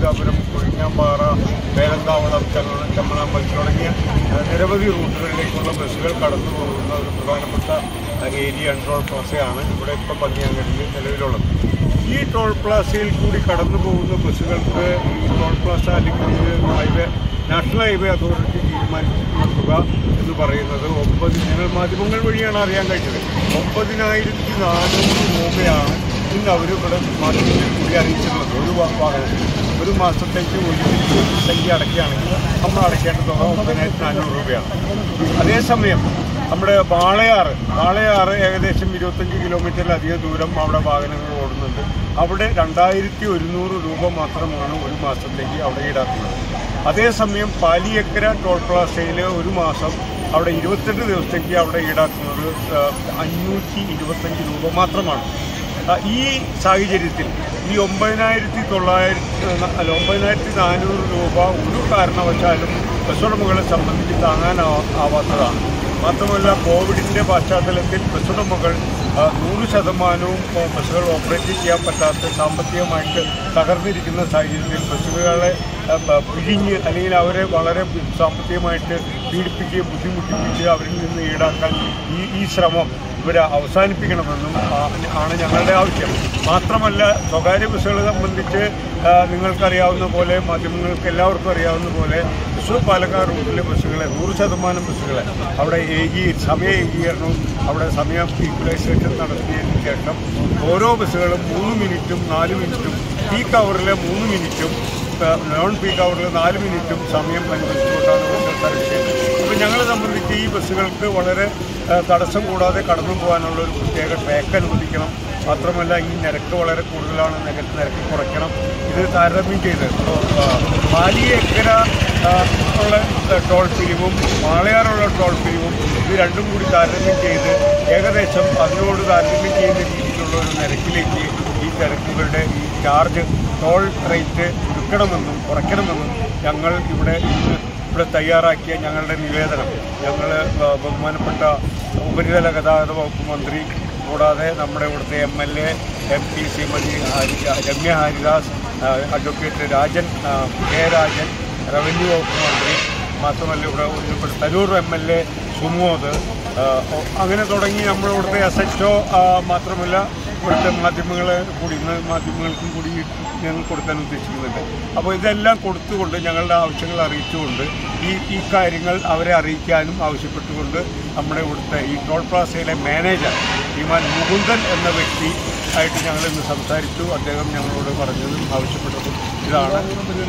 നാദാപുരം കൊഴിഞ്ഞാമ്പാറ വേലന്താവളം ചെമ്മ ചെമ്മണാമ്പലം തുടങ്ങിയ ആ, നിരവധി റൂട്ടുകളിലേക്കുള്ള ബസ്സുകൾ കടന്നു പോകുന്ന ഒരു പ്രധാനപ്പെട്ട ആ, ഏരിയ ടോൾ പ്ലാസയാണ് ഇവിടെ ഇപ്പം പന്നിയാങ്കടിയിൽ നിലവിലുള്ളത് ഈ ടോൾ പ്ലാസയിൽ കൂടി കടന്നു പോകുന്ന ബസ്സുകൾക്ക് ഈ ടോൾ പ്ലാസ അല്ലെങ്കിൽ ഇത് ഹൈവേ നാഷണൽ ഹൈവേ അതോറിറ്റി തീരുമാനിച്ചിട്ടുള്ള തുക എന്ന് പറയുന്നത് ഒമ്പത് ഞങ്ങൾ മാധ്യമങ്ങൾ വഴിയാണ് അറിയാൻ കഴിഞ്ഞത് ഒമ്പതിനായിരത്തി നാനൂറ് രൂപയാണ് ഇന്ന് അവർ ഇവിടെ മാധ്യമങ്ങളിൽ കൂടി അറിയിച്ചിട്ടുള്ളത് ഒരു വാ- വാഹനത്തിൽ ഒരു മാസത്തേക്ക് ഒരു സംഖ്യ അടയ്ക്കുകയാണെങ്കിൽ നമ്മൾ അടയ്ക്കേണ്ട തുക ഒമ്പതിനായിരത്തി നാനൂറ് രൂപയാണ് അതേസമയം നമ്മുടെ വാളയാറ് വാളയാറ് ഏകദേശം ഇരുപത്തഞ്ച് കിലോമീറ്ററിലധികം ദൂരം അവിടെ വാഹനങ്ങൾ ഓടുന്നുണ്ട് അവിടെ രണ്ടായിരത്തി ഒരുന്നൂറ് രൂപ മാത്രമാണ് ഒരു മാസത്തേക്ക് അവിടെ ഈടാക്കുന്നത് അതേസമയം പാലിയക്കര ടോൾ പ്ലാസയിൽ ഒരു മാസം അവിടെ ഇരുപത്തെട്ട് ദിവസത്തേക്ക് അവിടെ ഈടാക്കുന്നത് ആ, അഞ്ഞൂറ്റി ഇരുപത്തഞ്ച് രൂപ മാത്രമാണ് ആ, ഈ സാഹചര്യത്തിൽ ഈ ഒമ്പതിനായിരത്തി തൊള്ളായിരത്തി അല്ല ഒമ്പതിനായിരത്തി നാനൂറ് രൂപ ഒരു കാരണവശാലും ബസ് ഉടമകളെ സംബന്ധിച്ച് താങ്ങാനാവാ ആവാത്തതാണ് മാത്രമല്ല കോവിഡിൻ്റെ പശ്ചാത്തലത്തിൽ ബസ് ഉടമകൾ ആ, നൂറ് ശതമാനവും ആ, ബസ്സുകൾ ഓപ്പറേറ്റ് ചെയ്യാൻ പറ്റാത്ത സാമ്പത്തികമായിട്ട് തകർന്നിരിക്കുന്ന സാഹചര്യത്തിൽ ബസ്സുകളെ ആ, പ- പിഴിഞ്ഞ് അല്ലെങ്കിൽ അവരെ വളരെ സാമ്പത്തികമായിട്ട് പീഡിപ്പിക്കുകയും ബുദ്ധിമുട്ടിപ്പിച്ച് അവരിൽ നിന്ന് ഈടാക്കാൻ ഈ ഈ ശ്രമം ഇവരെ അവസാനിപ്പിക്കണമെന്നും ആ, ആണ് ഞങ്ങളുടെ ആവശ്യം മാത്രമല്ല സ്വകാര്യ ബസ്സുകളെ സംബന്ധിച്ച് ആ, നിങ്ങൾക്കറിയാവുന്ന പോലെ മാധ്യമങ്ങൾക്ക് എല്ലാവർക്കും അറിയാവുന്ന പോലെ തൃശ്ശൂർ പാലക്കാട് റൂട്ടിലെ ബസ്സുകളെ നൂറ് ശതമാനം ബസ്സുകളെ അവിടെ ഏകീ സമയ ഏകീകരണവും അവിടെ സമയം ഈക്വലൈസേഷൻ നടത്തിയതിന് ശേഷം ഓരോ ബസ്സുകളും മൂന്ന് മിനിറ്റും നാല് മിനിറ്റും പീക്ക് അവറിലെ മൂന്ന് മിനിറ്റും നോൺ പീക്ക് അവറിൽ നാല് മിനിറ്റും സമയം അനുവദിച്ചുകൊണ്ടാണ് ബസ്സുകൾ സർവീസ് ചെയ്യുന്നത് അപ്പോൾ ഞങ്ങളെ സംബന്ധിച്ച് ഈ ബസ്സുകൾക്ക് വളരെ ആ, തടസ്സം കൂടാതെ കടന്നു പോകാനുള്ള ഒരു പ്രത്യേക ട്രാക്ക് അനുവദിക്കണം മാത്രമല്ല ഈ നിരക്ക് വളരെ കൂടുതലാണ് നിരക്ക് നിരക്ക് കുറയ്ക്കണം ഇത് താരതമ്യം ചെയ്ത് ഇപ്പോൾ പാലിയേക്കര ആ, ഉള്ള ടോൾ പിരിവും വാളയാറുള്ള ടോൾ പിരിവും ഇത് രണ്ടും കൂടി താരതമ്യം ചെയ്ത് ഏകദേശം അതിനോട് താരതമ്യം ചെയ്യുന്ന രീതിയിലുള്ള ഒരു നിരക്കിലേക്ക് ഈ തിരക്കുകളുടെ ഈ ചാർജ് ടോൾ റേറ്റ് ചുരുക്കണമെന്നും കുറയ്ക്കണമെന്നും ഞങ്ങൾ ഇവിടെ ഇന്ന് ഇവിടെ തയ്യാറാക്കിയ ഞങ്ങളുടെ നിവേദനം ഞങ്ങൾ ബഹുമാനപ്പെട്ട ഉപരിതല ഗതാഗത വകുപ്പ് മന്ത്രി കൂടാതെ നമ്മുടെ ഇവിടുത്തെ M L A M P Srimathi ഹരി- രമ്യ ഹരിദാസ് ആ, അഡ്വക്കേറ്റ് രാജൻ ആ, കെ രാജൻ റവന്യൂ വകുപ്പ് മന്ത്രി മാത്രമല്ല ഇവിടെ ഉൾപ്പെടെ Tharoor M L A Sumod ആ, ഒ- അങ്ങനെ തുടങ്ങി നമ്മുടെ ഇവിടുത്തെ എസ് എച്ച് ഒ മാത്രമല്ല ഇവിടുത്തെ മാധ്യമങ്ങളെ കൂടി ഇന്ന് മാധ്യമങ്ങൾക്കും കൂടി ഞങ്ങൾ കൊടുക്കാൻ ഉദ്ദേശിക്കുന്നുണ്ട് അപ്പോൾ ഇതെല്ലാം കൊടുത്തുകൊണ്ട് ഞങ്ങളുടെ ആവശ്യങ്ങൾ അറിയിച്ചുകൊണ്ട് ഈ ഈ കാര്യങ്ങൾ അവരെ അറിയിക്കാനും ആവശ്യപ്പെട്ടുകൊണ്ട് നമ്മുടെ ഇവിടുത്തെ ഈ ടോൾ പ്ലാസയിലെ മാനേജർ ശ്രീമാൻ മുകുന്ദൻ എന്ന വ്യക്തി ആയിട്ട് ഞങ്ങൾ ഇന്ന് സംസാരിച്ചു അദ്ദേഹം ഞങ്ങളോട് പറഞ്ഞതും ആവശ്യപ്പെട്ടതും ഇതാണ്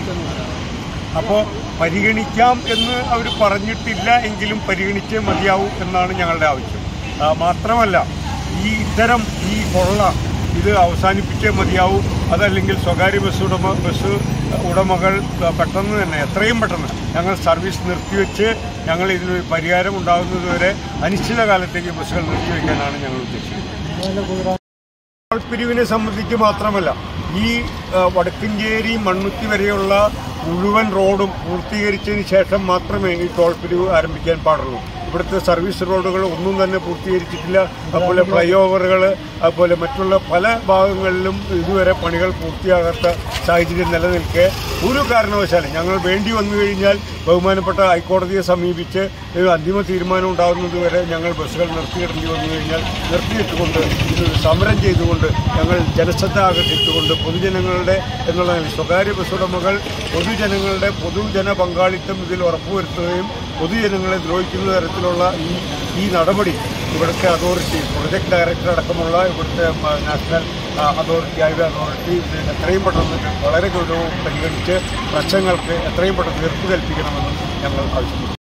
അപ്പോൾ പരിഗണിക്കാം എന്ന് അവർ പറഞ്ഞിട്ടില്ല എങ്കിലും പരിഗണിച്ചേ മതിയാവൂ എന്നാണ് ഞങ്ങളുടെ ആവശ്യം ആ, മാത്രമല്ല ഈ ഇത്തരം ഈ കൊള്ള ഇത് അവസാനിപ്പിച്ചേ മതിയാവൂ അതല്ലെങ്കിൽ സ്വകാര്യ ബസ് ഉടമ ബസ് ഉടമകൾ പെട്ടെന്ന് തന്നെ എത്രയും പെട്ടെന്ന് ഞങ്ങൾ സർവീസ് നിർത്തിവെച്ച് ഞങ്ങൾ ഇതിനൊരു പരിഹാരം ഉണ്ടാകുന്നതുവരെ അനിശ്ചിതകാലത്തേക്ക് ബസ്സുകൾ നിർത്തിവെക്കാനാണ് ഞങ്ങൾ ഉദ്ദേശിക്കുന്നത് ടോൾ പിരിവിനെ സംബന്ധിച്ച് മാത്രമല്ല ഈ ആ, വടക്കഞ്ചേരി മണ്ണുത്തി വരെയുള്ള മുഴുവൻ റോഡും പൂർത്തീകരിച്ചതിന് ശേഷം മാത്രമേ ഈ ടോൾ പിരിവ് ആരംഭിക്കാൻ പാടുള്ളൂ ഇവിടുത്തെ സർവീസ് റോഡുകൾ ഒന്നും തന്നെ പൂർത്തീകരിച്ചിട്ടില്ല അതുപോലെ ഫ്ലൈ ഓവറുകൾ അതുപോലെ മറ്റുള്ള പല ഭാഗങ്ങളിലും ഇതുവരെ പണികൾ പൂർത്തിയാകാത്ത സാഹചര്യം നിലനിൽക്കെ ഒരു കാരണവശാലും ഞങ്ങൾ വേണ്ടി വന്നു കഴിഞ്ഞാൽ ബഹുമാനപ്പെട്ട ഹൈക്കോടതിയെ സമീപിച്ച് ഒരു അന്തിമ തീരുമാനം ഉണ്ടാകുന്നത് വരെ ഞങ്ങൾ ബസ്സുകൾ നിർത്തിയിടേണ്ടി വന്നു കഴിഞ്ഞാൽ നിർത്തിയിട്ടുകൊണ്ട് ഇത് സമരം ചെയ്തുകൊണ്ട് ഞങ്ങൾ ജനശ്രദ്ധ ആകർഷിച്ചുകൊണ്ട് പൊതുജനങ്ങളുടെ എന്നുള്ള നിലയിൽ സ്വകാര്യ ബസ് ഉടമകൾ പൊതുജനങ്ങളുടെ പൊതുജന പങ്കാളിത്തം ഇതിൽ ഉറപ്പുവരുത്തുകയും പൊതുജനങ്ങളെ ദ്രോഹിക്കുന്ന തരത്തിലുള്ള ഈ ഈ നടപടി ഇവിടുത്തെ അതോറിറ്റി പ്രൊജക്ട് ഡയറക്ടർ അടക്കമുള്ള ഇവിടുത്തെ ആ, നാഷണൽ ആ, അതോറിറ്റി ഹൈവേ അതോറിറ്റി ഇത് എത്രയും പെട്ടെന്ന് വളരെ ഗൗരവം പരിഗണിച്ച് പ്രശ്നങ്ങൾക്ക് എത്രയും പെട്ടെന്ന് തീർപ്പ് കൽപ്പിക്കണമെന്നും ഞങ്ങൾ ആവശ്യപ്പെടുന്നു